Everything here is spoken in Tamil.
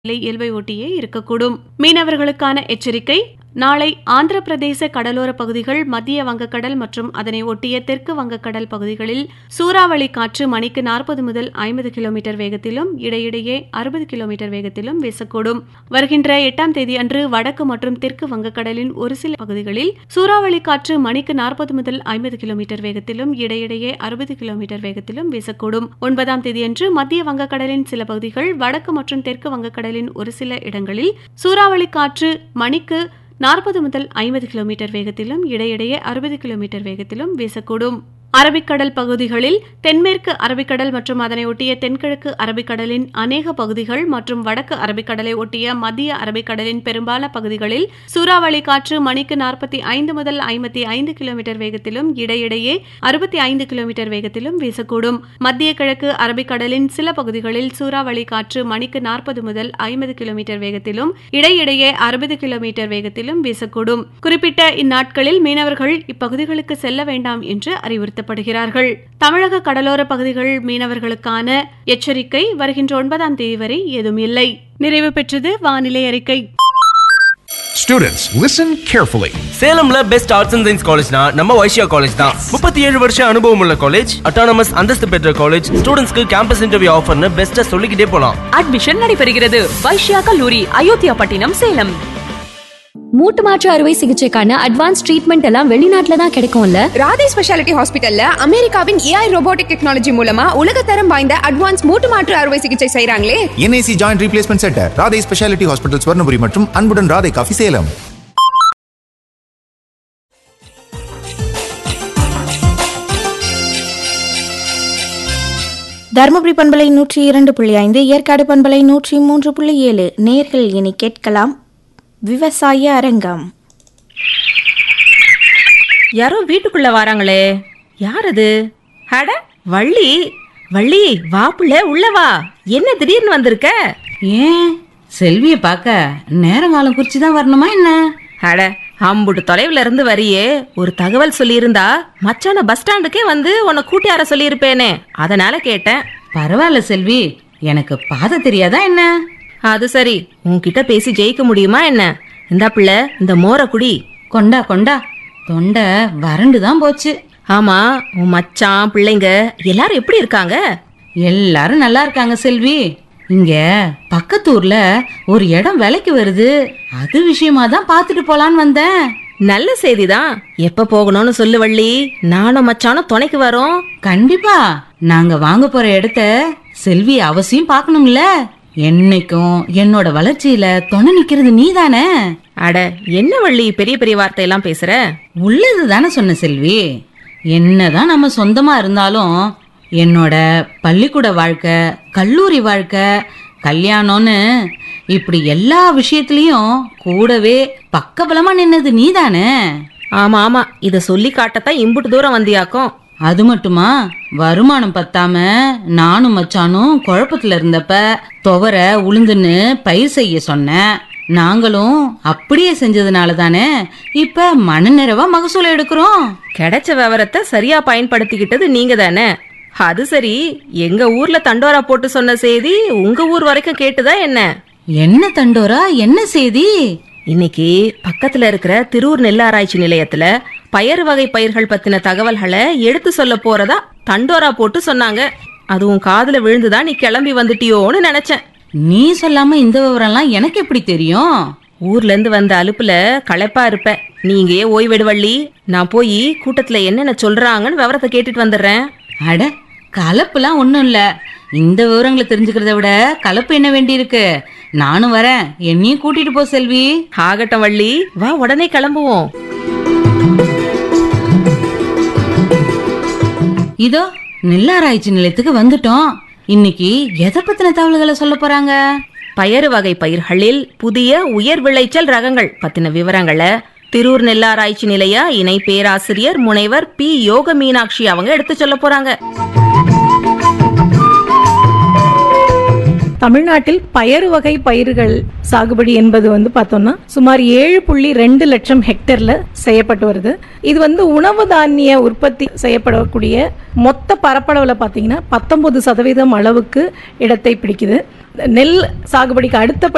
நிலை இயல்பை ஒட்டியே இருக்கக்கூடும் மீனவர்களுக்கான எச்சரிக்கை நாளை ஆந்திர பிரதேச கடலோர பகுதிகள் மத்திய வங்கக்கடல் மற்றும் அதனை ஒட்டிய தெற்கு வங்கக்கடல் பகுதிகளில் சூறாவளி காற்று மணிக்கு நாற்பது முதல் ஐம்பது கிலோமீட்டர் வேகத்திலும் இடையிடையே அறுபது கிலோமீட்டர் வேகத்திலும் வீசக்கூடும் வருகின்ற எட்டாம் தேதி அன்று வடக்கு மற்றும் தெற்கு வங்கக்கடலின் ஒரு சில பகுதிகளில் சூறாவளி காற்று மணிக்கு நாற்பது முதல் ஐம்பது கிலோமீட்டர் வேகத்திலும் இடையிடையே அறுபது கிலோமீட்டர் வேகத்திலும் வீசக்கூடும் ஒன்பதாம் தேதியன்று மத்திய வங்கக்கடலின் சில பகுதிகள் வடக்கு மற்றும் தெற்கு வங்கக்கடலின் ஒரு சில இடங்களில் சூறாவளி காற்று மணிக்கு நாற்பது முதல் ஐம்பது கிலோமீட்டர் வேகத்திலும் இடையிடையே அறுபது கிலோமீட்டர் வேகத்திலும் வீசக்கூடும் அரபிக்கடல் பகுதிகளில் தென்மேற்கு அரபிக்கடல் மற்றும் அதனை ஒட்டிய தென்கிழக்கு அரபிக்கடலின் அநேக பகுதிகள் மற்றும் வடக்கு அரபிக்கடலை ஒட்டிய மத்திய அரபிக்கடலின் பெரும்பாலான பகுதிகளில் சூறாவளி காற்று மணிக்கு நாற்பத்தி ஐந்து முதல் ஐம்பத்தி ஐந்து கிலோமீட்டர் வேகத்திலும் இடையிடையே அறுபத்தி ஐந்து கிலோமீட்டர் வேகத்திலும் வீசக்கூடும் மத்திய கிழக்கு அரபிக்கடலின் சில பகுதிகளில் சூறாவளி காற்று மணிக்கு நாற்பது முதல் ஐம்பது கிலோமீட்டர் வேகத்திலும் இடையிடையே அறுபது கிலோமீட்டர் வேகத்திலும் வீசக்கூடும் குறிப்பிட்ட இந்நாட்களில் மீனவர்கள் இப்பகுதிகளுக்கு செல்ல வேண்டாம் என்று அறிவுறுத்தப்படுகிறார்கள் தமிழக கடலோர பகுதிகள் மீனவர்களுக்கான எச்சரிக்கை வருகின்ற ஒன்பதாம் தேதி வரை ஏதும் இல்லை நிறைவு பெற்றது வானிலை அறிக்கை Students, listen carefully. சேலம்ல பெஸ்ட் ஆர்ட்ஸ் அண்ட் சயின்ஸ் காலேஜ்னா நம்ம வைஷ்யா காலேஜ் தான் முப்பத்தி ஏழு வருஷம் அனுபவம் உள்ள காலேஜ் அட்டானமஸ் அந்தஸ்து பெற்ற காலேஜ் ஸ்டூடெண்ட்ஸ்க்கு கேம்பஸ் இன்டர்வியூ ஆஃபர்னு பெஸ்ட்டா சொல்லிக்கிட்டே போலாம் அட்மிஷன் நடைபெறுகிறது வைஷ்யா கல்லூரி அயோத்தியா பட்டினம் சேலம் மூட்டு மாற்று அறுவை சிகிச்சைக்கான அட்வான்ஸ் ட்ரீட்மெண்ட் எல்லாம் வெளிநாட்டுல தான் கிடைக்கும்ல ராதே ஸ்பெஷாலிட்டி ஹாஸ்பிட்டல்ல அமெரிக்காவின் ஏஐ ரோபோட்டிக் டெக்னாலஜி மூலமா உலகத்தரம் வாய்ந்த அட்வான்ஸ் மூட்டு மாற்று அறுவை சிகிச்சை செய்றாங்களே NIC joint replacement centre Radhai speciality hospital Swarnapuri மற்றும் அன்புடன் ராதை காஃபி சேலம் தருமபுரி பண்பலை நூற்றி இரண்டு புள்ளி ஐந்து ஏற்காடு பண்பலை நூற்றி மூன்று புள்ளி ஏழு நேர்கள் இனி கேட்கலாம் விவசாய அரங்கம் யாரோ வீட்டுக்குள்ள வராங்களே யார் அது அட வள்ளி வள்ளி வா புள்ள உள்ள வா என்ன திடீர்னு வந்திருக்க ஏன் செல்விய பார்க்க நேரங்காலம் குறிச்சு தான் வரணுமா என்ன அட அம்புட்டு தொலைவுல இருந்து வரியே ஒரு தகவல் சொல்லியிருந்தா மச்சான பஸ் ஸ்டாண்டுக்கே வந்து உன்னை கூட்டியார சொல்லியிருப்பேனே அதனால கேட்டேன் பரவாயில்ல செல்வி எனக்கு பாத தெரியாதா என்ன அது சரி உன்கிட்ட பேசி ஜெயிக்க முடியுமா என்ன இந்தா பிள்ளை இந்த மோர குடி கொண்டா கொண்டா தொண்டை வறண்டு தான் போச்சு ஆமா உன் மச்சான் பிள்ளைங்க எல்லாரும் எப்படி இருக்காங்க எல்லாரும் நல்லா இருக்காங்க செல்வி இங்க பக்கத்தூர்ல ஒரு இடம் விலைக்கு வருது அது விஷயமா தான் பார்த்துட்டு போலான்னு வந்தேன் நல்ல செய்திதான் எப்ப போகணும்னு சொல்லு வள்ளி நானும் மச்சானும் துணைக்கு வரோம் கண்டிப்பா நாங்க வாங்க போற இடத்த செல்வி அவசியம் பார்க்கணும்ல என்னைக்கும் என்னோட வளர்ச்சியில துணை நிக்கிறது நீதானே அட என்ன வள்ளி பெரிய பெரிய வார்த்தையெல்லாம் பேசுற உள்ளது தானே சொன்ன செல்வி என்னதான் நம்ம சொந்தமா இருந்தாலும் என்னோட பள்ளிக்கூட வாழ்க்கை கல்லூரி வாழ்க்கை கல்யாணம்னு இப்படி எல்லா விஷயத்துலயும் கூடவே பக்கபலமா நின்னது நீதானே ஆமா ஆமா இத சொல்லி காட்டத்தான் இம்புட்டு தூரம் வந்தியாக்கும் அது மட்டுமா வருமானம் பத்தாம நானும் மச்சானும் குழப்பத்துல இருந்தப்ப துவர உளுந்துன்னு பயிர் செய்ய சொன்னேன் நாங்களும் அப்படியே செஞ்சதுனால தானே இப்ப மனநிறைவா மகசூல் எடுக்கிறோம் கிடைச்ச விவரத்தை சரியா பயன்படுத்திக்கிட்டது நீங்க தானே அது சரி எங்க ஊர்ல தண்டோரா போட்டு சொன்ன செய்தி உங்க ஊர் வரைக்கும் கேட்டுதா என்ன என்ன தண்டோரா என்ன செய்தி இன்னைக்கு பக்கத்துல இருக்கிற திருவூர் நெல்லாராய்ச்சி நிலையத்துல பயறு வகை பயிர்கள் பத்தின தகவல்களை எடுத்து சொல்ல போறதா தண்டோரா போட்டு சொன்னாங்க அதுவும் காதுல விழுந்துதான் நீ கிளம்பி வந்துட்டியோன்னு நினைச்சேன் நீ சொல்லாம இந்த விவரம்லாம் எனக்கு எப்படி தெரியும் ஊர்ல இருந்து வந்த அலுப்புல களைப்பா இருப்ப நீங்க ஓய்வெடு வள்ளி நான் போய் கூட்டத்துல என்னென்ன சொல்றாங்கன்னு விவரத்தை கேட்டுட்டு வந்துடுறேன் அட கலப்புலாம் ஒண்ணும் இல்ல இந்த விவரங்களை தெரிஞ்சுக்கிறத விட கலப்பு என்ன வேண்டியிருக்கு நானும் வரேன் என்னையும் கூட்டிட்டு போ செல்வி ஆகட்டும் வள்ளி வா உடனே கிளம்புவோம் இதோ நெல்லாராய்ச்சி நிலையத்துக்கு வந்துட்டோம் இன்னைக்கு எதை பத்தின தகவல்களை சொல்ல போறாங்க பயறு வகை பயிர்களில் புதிய உயர் விளைச்சல் ரகங்கள் பத்தின விவரங்களை திருூர் நெல்லாராய்ச்சி நிலைய இணை பேராசிரியர் முனைவர் பி யோக மீனாட்சி அவங்க எடுத்து சொல்ல போறாங்க தமிழ்நாட்டில் பயறு வகை பயிர்கள் சாகுபடி என்பது வந்து பார்த்தோம்னா சுமார் ஏழு புள்ளி ரெண்டு லட்சம் ஹெக்டர்ல செய்யப்பட்டு வருது இது வந்து உணவு தானிய உற்பத்தி செய்யப்படக்கூடிய மொத்த பரப்பளவில் பார்த்தீங்கன்னா பத்தொன்பது சதவீதம் அளவுக்கு இடத்தை பிடிக்குது நெல் சாகுபடிக்கு அடுத்தபடி